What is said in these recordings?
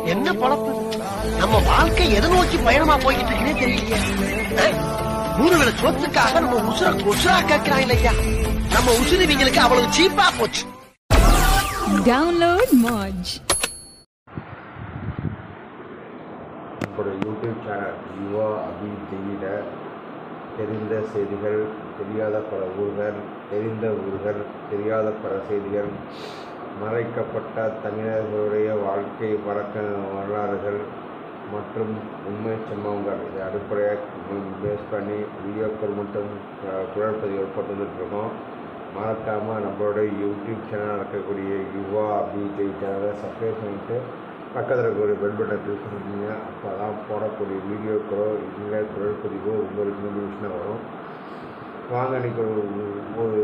என்ன பொழப்பு நம்ம வாழ்க்கை எதை நோக்கி பயணமா போய்கிட்டு இருக்குன்னே தெரியலையே அஹ், மூணு வேளை சொத்துக்காக நம்ம உசுர உசுரா கேட்கிறாங்க இல்லையா நம்ம உசுறு இவங்களுக்கு அவ்வளவு சீப்பா போச்சு Download Moj. நம்மளுடைய யூடியூப் சேனல் யுவா அபி டிவியில் தெரிந்த செய்திகள் தெரியாத பல ஊர்கள் தெரிந்த ஊர்கள் தெரியாத பல செய்திகள் மறைக்கப்பட்ட தமிழர்களுடைய வாழ்க்கை வழக்க வரலாறுகள் மற்றும் உண்மை சம்பவங்கள் இதை அடிப்படையாக பேஸ் பண்ணி வீடியோக்கள் மட்டும் அஹ், குரல் பதிவு போட்டு வந்துட்டுருக்கோம் மறக்காமல் நம்மளுடைய யூடியூப் சேனல் இருக்கக்கூடிய யுவா அபி டிவி சேனலை சப்ஸ்கிரைப் பண்ணிட்டு பக்கத்தில் இருக்கக்கூடிய பெல் பட்டனை கிளிக் பண்ணிட்டீங்க அப்போ தான் போடக்கூடிய வீடியோக்களோ இல்லை குரல் பதிவோ உங்களுக்கு நோட்டிஃபிகேஷனாக வரும் வாங்க இன்னைக்கு ஒரு ஒரு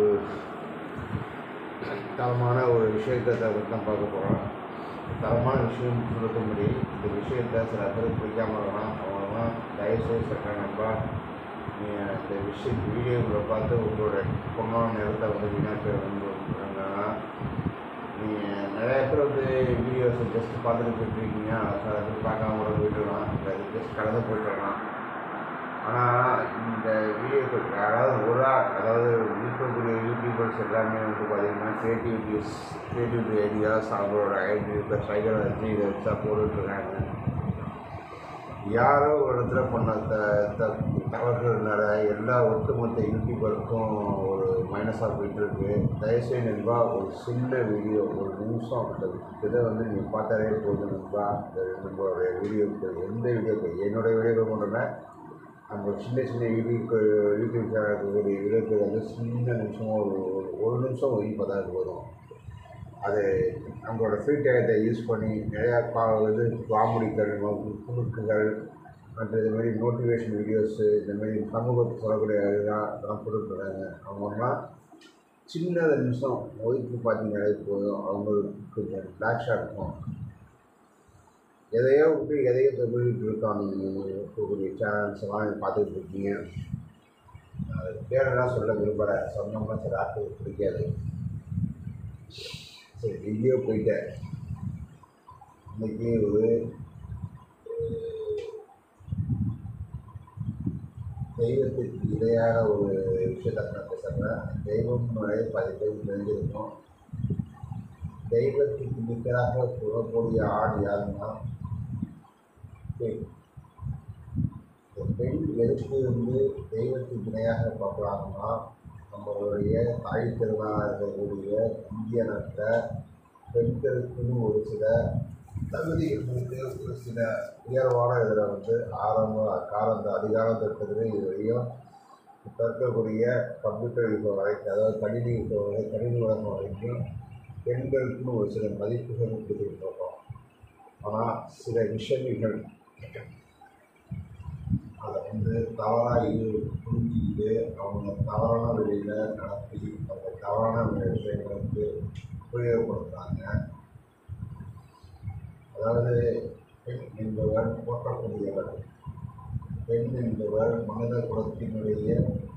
தரமான ஒரு விஷயத்தை பற்றி தான் பார்க்க போகிறோம் தரமான விஷயம் சொல்ல முடியும் இந்த விஷயத்தை சில பேர் பிடிக்காம இருக்கலாம் அவங்களாம் தயவுசெய்து சொல்கிற நம்ப நீங்கள் இந்த விஷயம் வீடியோவில் பார்த்து உங்களோட பொண்ணான நேரத்தை வந்து வீணாக்க வந்து நீங்கள் நிறைய பேர் வந்து வீடியோஸை ஜஸ்ட் பார்த்துட்டு போயிட்டுருக்கீங்க சில பேர் பார்க்காம கூட போயிட்டுருக்கலாம் இல்லை ஜஸ்ட் கடந்து போயிட்டுருக்கலாம் ஆனால் இந்த வீடியோக்கள் யாராவது ஒரு ஆள் அதாவது இருக்கக்கூடிய யூடியூபர்ஸ் எல்லாமே வந்து பார்த்தீங்கன்னா க்ரியேட்டிவிட்டிஸ் க்ரியேட்டிவிட்டி ஐடியாஸ் அவங்களோட ஐடியா சைக்காலஜி இதை வச்சா போட்டுட்ருக்காங்க யாரோ ஒரு இடத்துல பண்ண த த தவறுனால எல்லா ஒட்டுமொத்த யூடியூபருக்கும் ஒரு மைனஸாக போயிட்டுருக்கு தயவுசெய்து நண்பா ஒரு சின்ன வீடியோ ஒரு நிமிஷம் அந்த இதை வந்து நீங்கள் பார்த்தாலே போதும் நண்பா இந்த நம்மளுடைய வீடியோக்கள் எந்த வீடியோக்கள் என்னுடைய வீடியோக்கள் கொண்டுல நம்ம சின்ன சின்ன யூடியூப் யூடியூப் சேனல் இருக்கக்கூடிய வீடியோக்கள் வந்து சின்ன நிமிஷம் ஒரு ஒரு- ஒரு நிமிஷம் ஒதுக்கி பார்த்தா போதும் அது நம்மளோட ஃப்ரீ டயத்தை யூஸ் பண்ணி நிறையா கா இது காமெடிகள் குறுக்குகள் மற்ற இது மாதிரி மோட்டிவேஷன் வீடியோஸு இந்த மாதிரி சமூகத்துக்கு சொல்லக்கூடிய இதெல்லாம் இதெல்லாம் போட்டுருக்காங்க அவங்கெல்லாம் சின்னது நிமிஷம் ஒதுக்கி பார்த்தீங்கன்னாலே போதும் அவங்களுக்கு கொஞ்சம் ரிலாக்ஸாக இருக்கும் எதையோ விட்டு எதையோ தொழில்கிட்டு இருக்காங்க இருக்கக்கூடிய சேனல்ஸ் எல்லாம் நீங்க பார்த்துட்டு இருக்கீங்க அது பேரெல்லாம் சொல்ல விரும்பலை சொன்னோம்னா சில ஆட்கள் பிடிக்காது சரி எங்கேயோ போயிட்டேன் இன்னைக்கு ஒரு தெய்வத்துக்கு இடையான ஒரு விஷயத்தை நான் பேசுகிறேன் தெய்வம் முறையை பாதி பேர் தெரிஞ்சிருக்கும் தெய்வத்துக்கு நிகராக சொல்லக்கூடிய ஆள் யாருன்னா பெண் இந்த பெண் எதுக்கு வந்து தெய்வத்துக்கு இணையாக பார்க்குறாங்கன்னா நம்மளுடைய தாய் திருநாளாக இருக்கக்கூடிய இந்திய நாட்டில் பெண்களுக்குன்னு ஒரு சில தகுதிகள் இருக்கு ஒரு சில உயர்வான இதில் வந்து ஆரம்ப காலந்த அதிகாரம் இருக்கிறது இது வரையும் இப்போ இருக்கக்கூடிய கம்ப்யூட்டர் யுகம் வரைக்கும் அதாவது கணினி யுகம் வரை கணினி உலகம் வரைக்கும் பெண்களுக்குன்னு ஒரு சில மதிப்புகள் கொடுத்துக்கிட்டு இருக்கோம் ஆனால் சில விஷயங்கள் அதை வந்து தவறாக இது புரிஞ்சுக்கிட்டு அவங்க தவறான வழியில் நடத்தி அவங்க தவறான விஷயங்களை வந்து உபயோகப்படுத்துகிறாங்க அதாவது பெண் என்பவர் போற்றக்கூடியவர் பெண் என்பவர் மனித குலத்தினுடைய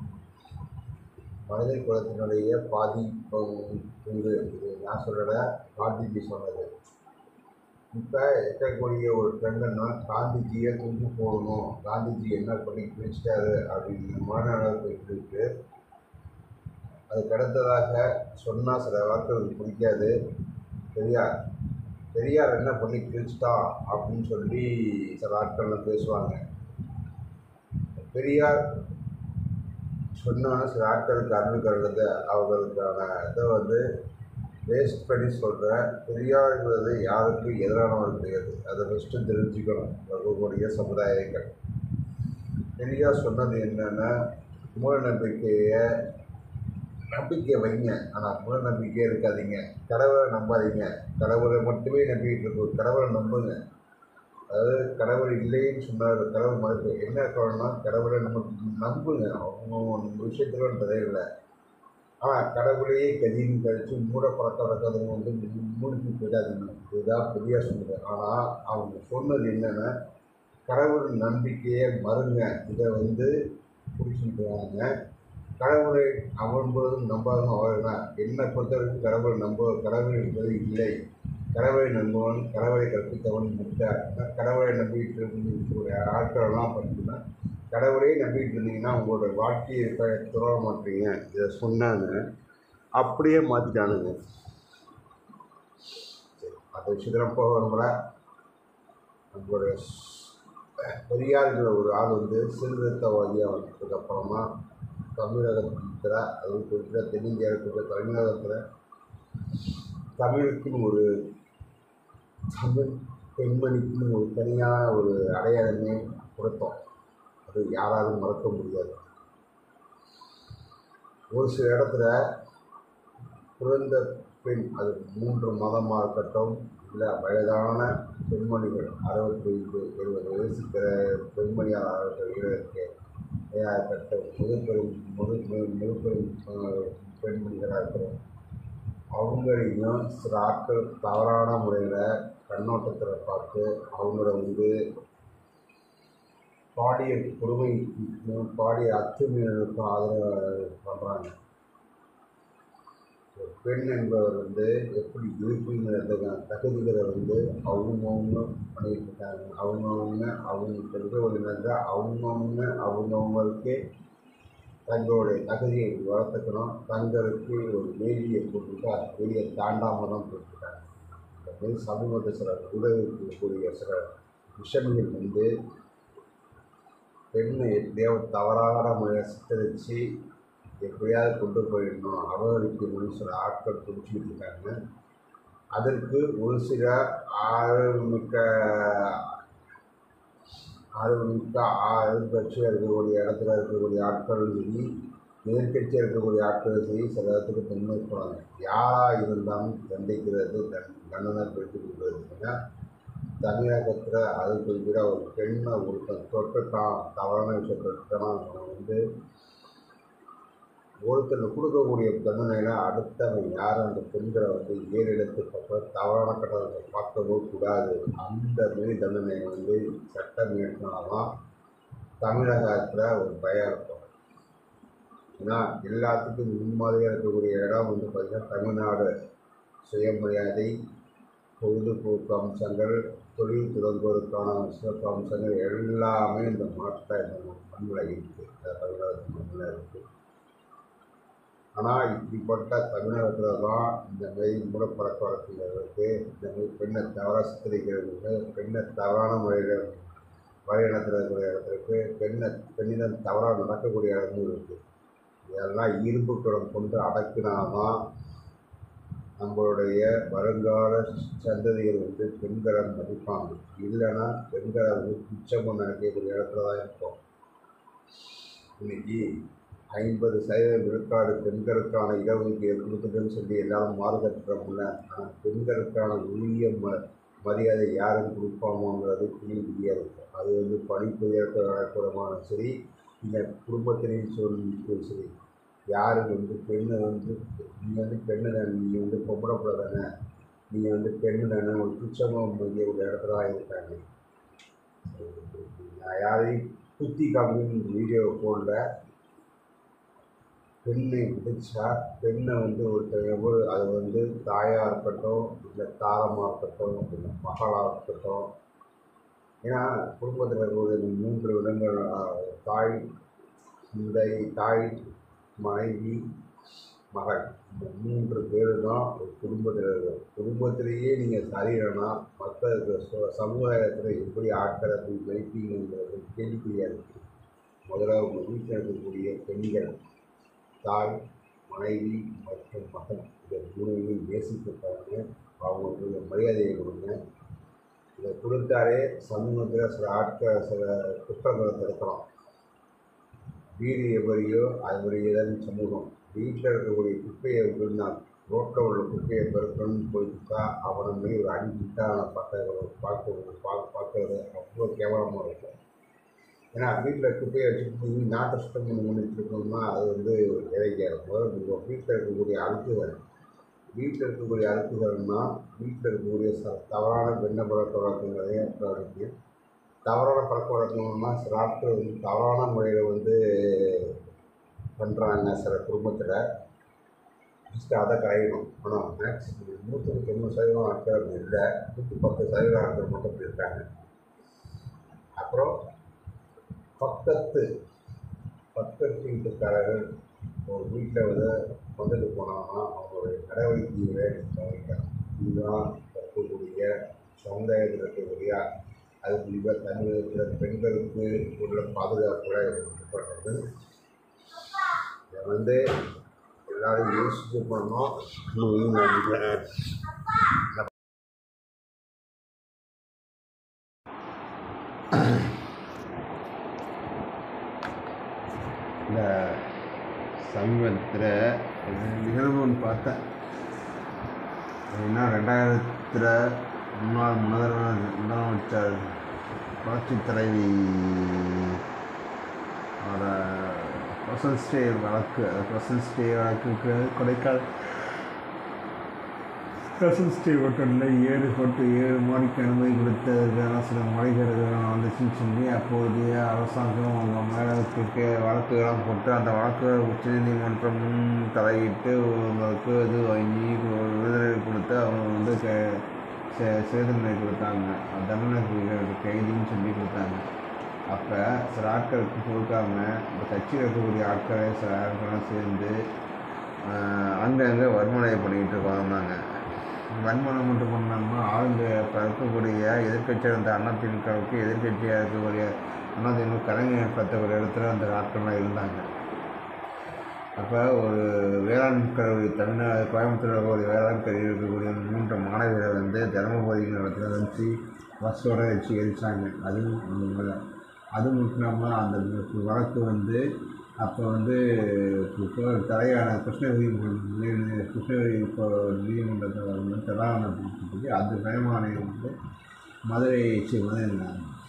மனித குலத்தினுடைய பாதி பங்கு இது நான் சொல்லலை காந்திஜி சொன்னது இப்போ இருக்கக்கூடிய ஒரு ட்ரெண்டுன்னா காந்திஜியை தூக்கி போடணும் காந்திஜி என்ன பண்ணி பிடிச்சிட்டாரு அப்படிங்கிற மனநலம் போயிட்டு இருக்கு அதுக்கு அடுத்ததாக சொன்னால் சில வார்த்தைகளுக்கு பிடிக்காது பெரியார் பெரியார் என்ன பண்ணி கிழிச்சிட்டா அப்படின்னு சொல்லி சில ஆட்கள்லாம் பேசுவாங்க பெரியார் சொன்னோன்னே சில ஆட்களுக்கு அருள்கிறது அவர்களுக்கான இதை வந்து வேஸ்ட் பண்ணி சொல்கிறேன் பெரியார்ங்கிறது யாருக்கும் எதிரானவர் கிடையாது அதை ஃபஸ்ட்டு தெரிஞ்சுக்கணும் இருக்கக்கூடிய சமுதாயங்கள் பெரியார் சொன்னது என்னென்னா மூட நம்பிக்கையை நம்பிக்கை வைங்க ஆனால் மூட நம்பிக்கையே இருக்காதீங்க கடவுளை நம்பாதீங்க கடவுளை மட்டுமே நம்பிக்கிட்டு இருக்கும் கடவுளை நம்புங்க அதாவது கடவுள் இல்லைன்னு சொன்னார் கடவுள் மறுப்பு என்ன காரணம்னா கடவுளை நம்ம நம்புங்க அவங்க விஷயத்தில் தடையில்லை ஆனால் கடவுளையே கதின்னு கழித்து மூட பழக்க வழக்கத்துக்கு வந்து மூழ்கி போயிடாதீங்க இதுதான் பெரியார் சொன்னது ஆனால் அவங்க சொன்னது என்னென்னா கடவுள் நம்பிக்கையை மறுங்க இதை வந்து பிடிச்சிட்டு வாங்க கடவுளை நம்புவதும் நம்பாததும் அவர்தான் என்னை பொறுத்த வரைக்கும் கடவுள் நம்ப கடவுள் என்பது இல்லை கடவுளை நம்புவன் கடவுளை கற்பித்தவன் முட்டார் கடவுளை நம்பிட்டு இருக்கக்கூடிய ஆட்களெல்லாம் பார்த்தீங்கன்னா கடவுளே நம்பிட்டு இருந்தீங்கன்னா உங்களோட வாழ்க்கையை இப்போ துறவ மாட்டீங்க இதை சொன்னாங்க அப்படியே மாற்றிட்டானுங்க சரி அந்த விஷயத்தில் போக விரும்பல நம்மளுடைய பெரியார்கிற ஒரு ஆள் வந்து சீர்திருத்தவாதியாக வந்ததுக்கு அப்புறமா தமிழகத்தில் அது குறிப்பிட்ட தென்னிந்தியாவுக்கு தமிழகத்தில் தமிழுக்குன்னு ஒரு தமிழ் பெண்மணிக்குன்னு ஒரு தனியான ஒரு அடையாளமே கொடுத்தோம் அது யாராலும் மறக்க முடியாது ஒரு சில இடத்துல குழந்த பெண் அது மூன்று மதமாக இருக்கட்டும் இல்லை வயதான பெண்மணிகள் அறுபத்தைந்து எழுபது வயசுக்கிற பெண்மணியாக இருக்கட்டும் இருக்கட்டும் முதுப்பெரும் முது முதுப்பெரும் பெண்மணிகளாக இருக்கட்டும் அவங்களையும் சில ஆட்கள் தவறான முறையில் கண்ணோட்டத்தில் பார்த்து அவங்கள வந்து பாடிய கொடுமைக்கும் பாடிய அத்துமீறலுக்கும் ஆதரவு பண்ணுறாங்க ஒரு பெண் என்பவர் வந்து எப்படி இருக்குங்கிறதுக்கான தகுதிகளை வந்து அவங்கவுங்க பண்ணிட்டு இருக்காங்க அவங்கவுங்க அவங்க பெற்றோர்கள் அவங்கவுங்க அவங்கவுங்களுக்கே தங்களுடைய தகுதியை வளர்த்துக்கணும் தங்களுக்கு ஒரு வேலியை போட்டுட்டு அந்த வேலியை தாண்டாமல் தான் போட்டுருக்காங்க இந்த மாதிரி சமூகத்தில் சில உதவிக்கூடிய சில விஷயங்கள் வந்து பெண்ணை எப்படியோ தவறான முறையில் சித்தரித்து எப்படியாவது கொண்டு போயிடணும் அவர்களுக்கு சில ஆட்கள் பிடிச்சிட்டு இருக்காங்க அதற்கு ஒரு சில ஆளுமிக்க ஆளுமிக்க ஆளுங்கட்சியாக இருக்கக்கூடிய இடத்துல இருக்கக்கூடிய ஆட்களும் சரி எதிர்கட்சியாக இருக்கக்கூடிய ஆட்களும் சரி சில இடத்துக்கு தன்மை போகிறாங்க யாராக இருந்தாலும் தண்டிக்கிறது தன் தண்டனை பெற்று கொடுக்குறதுன்னா தமிழகத்தில் அது குறிப்பிட ஒரு பெண்ணை ஒருத்தன் தொட்டுட்டான் தவறான விஷயம் தொட்டுட்டான் அவன் வந்து ஒருத்தர் கொடுக்கக்கூடிய தண்டனையில் அடுத்தவன் யாரும் அந்த பெண்களை வந்து ஏறெடுத்து பக்கம் தவறான கட்டணத்தை பார்க்கவோ கூடாது அந்த மாரி தண்டனை வந்து சட்டம் இயற்றினால்தான் தமிழகத்தில் ஒரு பயம் இருக்கும் ஏன்னா எல்லாத்துக்கும் முன்மாதிரியாக இருக்கக்கூடிய இடம் வந்து பார்த்திங்கன்னா தமிழ்நாடு சுயமரியாதை பொழுதுபோக்கு அம்சங்கள் தொழில் தொடங்குவதற்கான சிறப்பு அம்சங்கள் எல்லாமே இந்த மாற்ற இந்த மண்ணில் இருக்குது இந்த தமிழகத்து மண்ணில் இருக்குது ஆனால் இப்படிப்பட்ட தமிழகத்தில் தான் இந்த மாரி மூடப்பழக்க வழக்கங்கள் இருக்குது இந்த மாரி பெண்ணை தவறாக சித்தரிக்கிறது பெண்ணை தவறான முறையில் வழிநடத்தில் இருக்கக்கூடிய இடத்துக்கு பெண்ணை பெண்ணிடம் தவறாக நடக்கக்கூடிய இடமும் இருக்குது இதெல்லாம் இரும்பு குடம் கொண்டு அடக்கினாதான் நம்மளுடைய வருங்கால சந்ததிகள் வந்து பெண்களை மதிப்பாங்க இல்லைன்னா பெண்களை வந்து துச்சமாக நினைக்கக்கூடிய இடத்துல தான் இருக்கோம் இன்னைக்கு ஐம்பது சதவீத விழுக்காடு பெண்களுக்கான இடஒதுக்கீடு கொடுத்துட்டுன்னு சொல்லி எல்லாரும் மாறுதட்டுறோம்ல ஆனால் பெண்களுக்கான உரிய ம மரியாதை யாரும் கொடுப்பாமோங்கிறது புரிய முடியாது அது வந்து படிப்பு கூடமான சரி இல்லை குடும்பத்திலையும் சொல்லி சரி யாருக்கு வந்து பெண்ணை வந்து நீ வந்து பெண்ணு தானே நீ வந்து பொம்பளை பிள்ளை தானே நீங்கள் வந்து பெண்ணு தானே ஒரு துச்சமாக மதிய ஒரு இடத்துல தான் இருக்காங்க நான் யாரையும் குத்தி காமின்னு வீடியோ போடல பெண்ணை விதிச்சா பெண்ணை வந்து ஒருத்தர் ஒரு அது வந்து தாயாக இருக்கட்டும் இல்லை தாரமாக இருக்கட்டும் இல்லை மகளாக இருக்கட்டும் ஏன்னா குடும்பத்தில் இருக்கக்கூடிய இந்த மூன்று விதங்கள் தாய் தந்தை தாய் மனைவி மகள் இந்த மூன்று பேர் தான் ஒரு குடும்பத்தில் இருக்கும் குடும்பத்திலேயே நீங்கள் சரியில்லைன்னா மற்ற இருக்கிற சு சமுதாயத்தில் எப்படி ஆட்களை போய் வைப்பீங்கிறது கேள்விக்குறியாக இருக்குது முதல்ல உங்கள் வீட்டில் இருக்கக்கூடிய பெண்கள் தாய் மனைவி மற்றும் மகன் இதை மூணையும் நேசித்து பாருங்க அவங்களுக்கு மரியாதையை கொடுங்க இதை கொடுத்தாலே சமூகத்தில் சில ஆட்கள் சில குற்றங்களை தடுக்கலாம் வீடு எவரையோ அதுவரையதான் சமூகம் வீட்டில் இருக்கக்கூடிய குப்பையை விழுந்தான் ரோட்டில் உள்ள குப்பையை பெருக்கணும்னு போயிட்டா அவனை மாரி ஒரு அடிக்கிட்டா பார்க்க பார்க்க பார்க்க பார்க்கறது அவ்வளோ கேவலமாக இருக்கும் ஏன்னா வீட்டில் குப்பையை வச்சுட்டு நீ நாட்டை சுத்தம் பண்ணி பண்ணிட்டு இருக்கோம்னா அது வந்து வேலைக்காக முதல்ல உங்கள் வீட்டில் இருக்கக்கூடிய அழுக்குகள் வீட்டில் இருக்கக்கூடிய அழுக்குகள்னா வீட்டில் இருக்கக்கூடிய ச தவறான பெண்ண பழக்க வழக்கங்களையும் கவனிக்கு தவறான பழக்க வழக்கங்கள்னா சில ஆட்கள் வந்து தவறான முறையில் வந்து பண்ணுறாங்க சில குடும்பத்தில் ஃபஸ்ட்டு அதை கரையணும் ஆனால் மேக்ஸ் நூற்றுக்கு தொண்ணூறு சதவீதம் ஆட்கள் அப்படி இல்லை நூற்றி பத்து சதவீதம் ஆட்கள் மட்டும் அப்படி இருக்காங்க அப்புறம் பக்கத்து பக்கத்து வீட்டுக்காரர்கள் ஒரு வீட்டில் வந்து வந்துட்டு போனாங்கன்னா அவங்களுடைய நடவடிக்கைகளை கவனிக்கணும் இதுதான் இருக்கக்கூடிய சமுதாயத்தில் இருக்கக்கூடிய அது குறிப்பாக தமிழகத்தில் பெண்களுக்கு உள்ள பாதுகாப்புகளை பண்ணுறது இதை வந்து எல்லாரும் யோசிச்சு பண்ணோம் இன்னும் நினைக்கிறேன் இந்த சமீபத்தில் நிகழ்வு ஒன்று பார்த்தேன் ஏன்னா ரெண்டாயிரத்தில் முன்னாள் முதல்வர் முதலமைச்சர் புரட்சி தலைவி அவரோட பர்சனல் ஸ்டே வழக்கு பர்சனல் ஸ்டே வழக்குக்கு கொடைக்கால் பர்சனல் ஸ்டே மட்டும் இல்லை ஏழு போட்டு ஏழு மாடிக்கு அனுமதி கொடுத்ததுக்கான சில முறைகேடுகள் வந்துச்சுன்னு சொல்லி அப்போதைய அரசாங்கம் அவங்க மேலே இருக்க வழக்குகள்லாம் போட்டு அந்த வழக்குகள் உச்சநீதிமன்றம் தலையிட்டு உங்களுக்கு இது வாங்கி ஒரு விடுதலை கொடுத்து அவங்க வந்து க- சே- சிறை தண்டனை கொடுத்தாங்க அந்த தண்டனை கைதின்னு சொல்லி கொடுத்தாங்க அப்போ சில ஆட்களுக்கு கொடுக்காம இந்த கட்சியில் இருக்கக்கூடிய ஆட்களை சில ஆட்கள்லாம் சேர்ந்து ஆஹ், அங்கங்கே வன்முறை பண்ணிக்கிட்டு வந்தாங்க வன்முறை மட்டும் பண்ணாமல் ஆளுங்க இப்போ இருக்கக்கூடிய எதிர்க்கட்சியாக இருந்த அதிமுகவுக்கு எதிர்க்கட்சியாக இருக்கக்கூடிய அதிமுக கலைஞர் பத்த ஒரு இடத்துல அந்த ஆட்கள்லாம் இருந்தாங்க அப்போ ஒரு வேளாண் கல்லூரி தமிழ்நாடு கோயம்புத்தூரில் ஒரு வேளாண் கல்லூரி இருக்கக்கூடிய மூன்று மாணவிகளை வந்து தருமபுரிங்கிற இடத்துல வச்சு பஸ்ஸோட வச்சு எரிச்சாங்க அதுவும் அந்த மாதிரி. அது மட்டும் இல்லாமல் அந்த வழக்கு வந்து அப்போ வந்து இப்போ தலையான கிருஷ்ணகிரி நீதி- கிருஷ்ணகிரி இப்போ நீதிமன்றத்தில் வந்து தலான சொல்லி அந்த பயமானையம் வந்து மதுரை சி மதுரை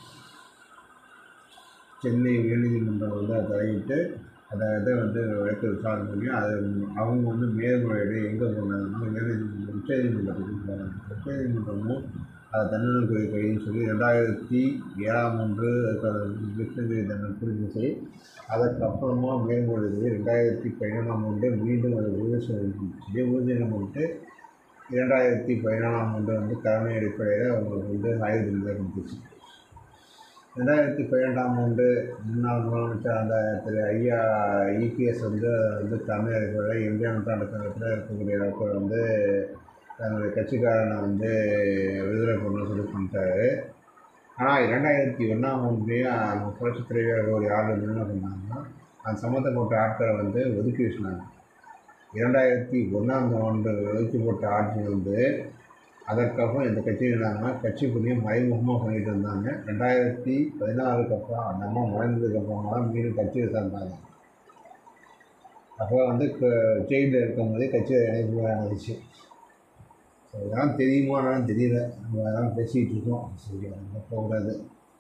சென்னை உயர்நீதிமன்றம் வந்து அதை தலையிட்டு அதை இதை வந்து வழக்கு விசாரணை பண்ணி அதை அவங்க வந்து மேல்முறையீடு எங்கே போனாங்கன்னா உயர்நீதிமன்றம் உச்சநீதிமன்றத்துக்கு போனாங்க உச்சநீதிமன்றமும் அதை தண்டனை கோரி கைன்னு சொல்லி ரெண்டாயிரத்தி ஏழாம் ஒன்று கிருஷ்ணகிரி தண்டனை புரிஞ்சு செய்ய அதற்கப்புறமா மேல்முறையீடு ரெண்டாயிரத்தி பதினொன்றாம் ஆண்டு மீண்டும் அதை உறுதி சொல்லி உறுதியம் பண்ணிட்டு இரண்டாயிரத்தி பதினாலாம் ஆண்டு வந்து கருணை அடிப்படையில் அவங்களுக்கு வந்து ஆயுத தண்டனை கொடுத்துச்சு ரெண்டாயிரத்தி பன்னெண்டாம் ஆண்டு முன்னாள் முதலமைச்சர் அந்த திரு ஐயா இபிஎஸ் வந்து வந்து தமிழ் அடிப்படையில் இந்தியா நூற்றாண்டு சங்கத்தில் இருக்கக்கூடிய நபர் வந்து தன்னுடைய கட்சிக்காரனை வந்து விடுதலை பண்ணணும்னு சொல்லி பண்ணிட்டாரு ஆனால் ரெண்டாயிரத்தி ஒன்றாம் ஆண்டுலேயும் புரட்சி தலைவர் ஒரு ஆள் என்ன பண்ணாங்கன்னா அந்த சம்மந்தப்பட்ட ஆட்களை வந்து ஒதுக்கி வச்சினாங்க இரண்டாயிரத்தி ஒன்றாம் ஆண்டு ஒதுக்கி போட்ட ஆட்சி வந்து அதற்கப்புறம் இந்த கட்சி இருந்தாங்கன்னா கட்சி புண்ணியம் மறைமுகமாக பண்ணிட்டு இருந்தாங்க ரெண்டாயிரத்தி பதினாறுக்கு அப்புறம் அந்த அம்மா மறைந்ததுக்கு அப்புறமா தான் மீண்டும் கட்சியை சேர்ந்தாங்க அப்போ வந்து ஜெயிலில் இருக்கும்போதே கட்சியில் இணைப்பு நடந்துச்சு ஸோ இதெல்லாம் தெரியுமானாலும் தெரியல நம்ம அதெல்லாம் பேசிகிட்டு இருக்கோம் சரி அது போகக்கூடாது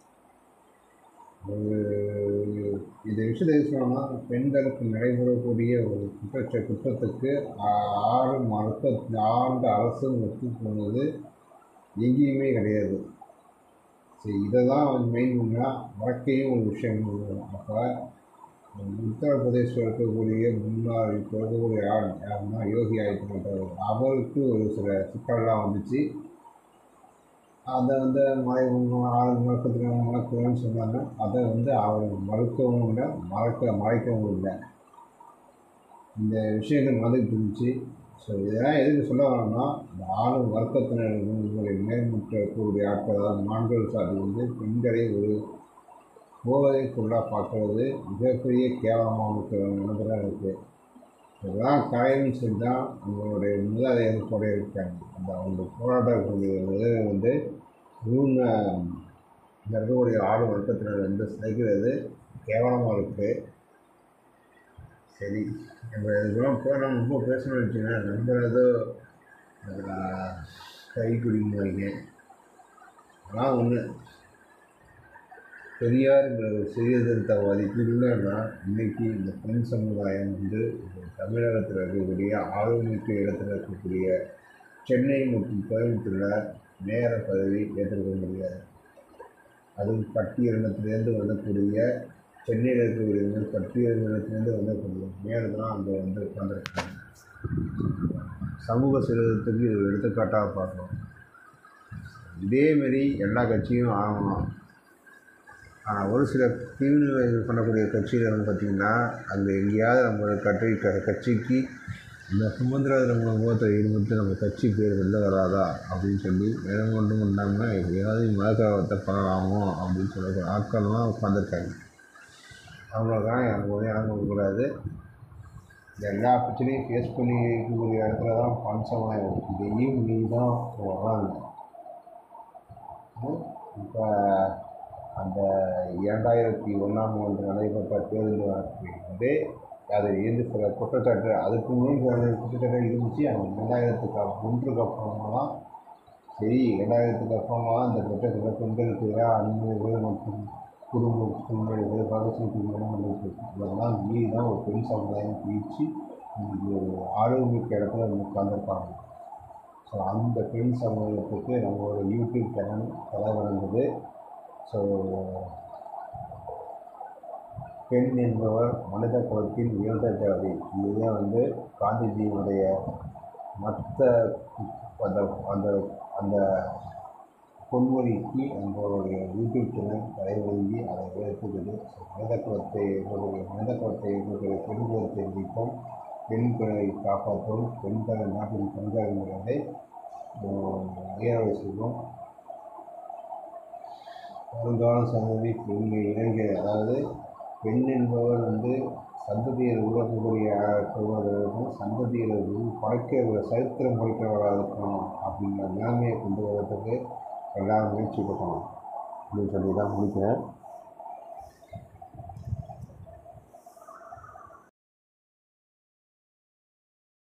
ஒரு இந்த விஷயத்தை சொன்னோம்னா பெண்களுக்கு நடைபெறக்கூடிய ஒரு குற்றச்ச குற்றத்துக்கு ஆறு மறுக்க ஆண்டு அரசு ஒத்து போனது எங்கேயுமே கிடையாது சரி இதை தான் மெயின் பண்ணால் வழக்கையும் ஒரு விஷயம் அப்போ உத்தரப்பிரதேசில் இருக்கக்கூடிய முன்னாள் இப்போ இருக்கக்கூடிய ஆள் யாருன்னா யோகி ஆதித்யநாத் அவருக்கு ஒரு சில சிக்கல்லாம் வந்துச்சு அதை வந்து மறை ஆறு மறக்கிறதுக்கு மறக்கணும்னு சொன்னாங்க அதை வந்து அவர் மறுக்கவும் இல்லை மறக்க மறைக்கவும் இல்லை இந்த விஷயங்கள் நடந்துகிட்டு இருந்துச்சு ஸோ இதெல்லாம் எதுக்கு சொல்ல வரோம்னா இந்த ஆளும் வர்க்கத்தினர் உங்களை மேம்பட்டக்கூடிய ஆட்கள் அதாவது மாண்கள் சாதி வந்து பெண்களை ஒரு போதைக்குள்ளாக பார்க்கறது மிகப்பெரிய கேவலமான நினைக்கிறதா இருக்குது இதெல்லாம் கரையும் சொல்லி தான் நம்மளுடைய முதலாளிகள் கூட இருக்காங்க அந்த அவங்க போராட்டக்கூடிய இது வந்து இவங்க இந்த இருக்கக்கூடிய ஆடு வர்க்கத்தினர் வந்து சைக்கிறது கேவலமாக இருக்குது சரி நம்ம இதெல்லாம் போய் நம்ம ரொம்ப பேசணும்னு வச்சுக்கோங்க நம்ம ஏதோ அதில் கை குடிங்க ஆனால் ஒன்று பெரியார்ங்கிற ஒரு சீர்திருத்தவாதிக்கு இல்லைன்னா இன்னைக்கு இந்த பெண் சமுதாயம் வந்து தமிழகத்தில் இருக்கக்கூடிய ஆளுமிக்க இடத்துல இருக்கக்கூடிய சென்னை மற்றும் கோயம்புத்தூரில் நேர பதவி ஏற்றிருக்க முடியாது அதுவும் பட்டியலினத்திலேருந்து வரக்கூடிய சென்னையில் இருக்கக்கூடிய பட்டியலினத்திலேருந்து வரக்கூடிய மேலே தான் அங்கே வந்து உட்காந்துருக்காங்க சமூக சீர்திருத்தத்துக்கு இது எடுத்துக்காட்டாக பார்க்கணும் இதேமாரி எல்லா கட்சியும் ஆகணும் ஆனால் ஒரு சில பிரிவினை இது பண்ணக்கூடிய கட்சியில் வந்து பார்த்திங்கன்னா அந்த எங்கேயாவது நம்ம கட்சி க கட்சிக்கு இந்த சுமந்திர முகத்தை ஈடுபட்டு நம்ம கட்சி பேர் வெளில வராதா அப்படின்னு சொல்லி வேறு ஒன்றும் இல்லாமல் எங்கேயாவது மதக்கலவரத்தை பண்ணலாமோ அப்படின்னு சொல்லி ஆட்கள்லாம் உட்காந்துருக்காங்க அவ்வளோதான் எனக்கு ஒன்றும் இடம் கொடுக்கக்கூடாது இந்த எல்லா பிரச்சனையும் ஃபேஸ் பண்ணி இருக்கக்கூடிய இடத்துல தான் பஞ்சமாக இருக்குது இதையும் மீறி தான் வர்றாங்க இப்போ அந்த இரண்டாயிரத்தி ஒன்றாம் ஆண்டு நடைபெற்ற தேர்தல் வந்து அதில் இருந்து சில குற்றச்சாட்டு அதுக்கு முன்னாடி சில குற்றச்சாட்டு இருந்துச்சு அந்த ரெண்டாயிரத்துக்கு அப்~ ஒன்றுக்கு அப்புறமா தான் சரி ரெண்டாயிரத்துக்கு அப்புறமா தான் இந்த குற்றச்சாட்டு பெண்களுக்கு எதிராக அநீதிகள் மற்றும் குடும்ப சூழ்நிலைகள் பகசீட்டு நடந்துட்டு இதெல்லாம் மீறி தான் ஒரு பெண் சமுதாயம் பிரித்து இன்னைக்கு ஒரு ஆரோக்கியமிக்க இடத்துல வந்து உட்காந்துருப்பாங்க ஸோ அந்த பெண் சமூகத்துக்கு நம்மளோட யூடியூப் சேனல் தலை வழங்குது ஸோ பெண் என்பவர் மனித குலத்தின் உயர்ந்த ஜாதி இதுதான் வந்து காந்திஜியினுடைய மற்ற அந்த அந்த அந்த பொன்மொழிக்கு நம்மளுடைய யூடியூப் சேனல் தலை வழங்கி அதை உயர்த்துகிறது ஸோ மனித குலத்தை எங்களுடைய மனித குலத்தை எங்களுடைய பெண் குலத்தை மதிப்போம் பெண்களை காப்பாற்றும் பெண்களை நாட்டின் பங்காளிகளை உயரவை செய்வோம் வருங்கால சந்ததி பெண்ணை இளைஞர் அதாவது பெண் என்பவர் வந்து சந்ததியர் உருவாக்கக்கூடிய சொல்வதற்கும் சந்ததியரை உரு படைக்க சரித்திரம் படைக்கிறவராக இருக்கணும் அப்படிங்கிற நிலைமையை கொண்டு வரதுக்கு எல்லாரும் முயற்சி பண்ணணும் அப்படின்னு சொல்லி தான் முடிக்கிறேன்